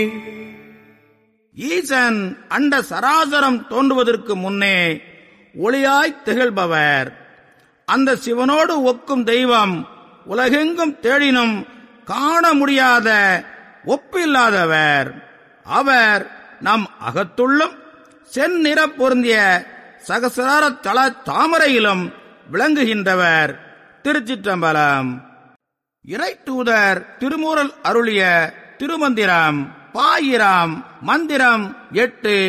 ஈசன் அண்ட சராசரம் தோன்றுவதற்கு முன்னே ஒளியாய் திகழ்பவர் அந்த சிவனோடு ஒக்கும் தெய்வம் உலகெங்கும் தேடினும் காண முடியாத ஒப்பில்லாதவர் அவர் நம் அகத்துள்ளும் செந்நிற பொருந்திய சகசிரார தள தாமரையிலும் விளங்குகின்றவர் திருச்சிற்றம்பலம் இறை தூதர் திருமூரல் அருளிய திருமந்திரம் பாயிரம் மந்திரம் எட்டு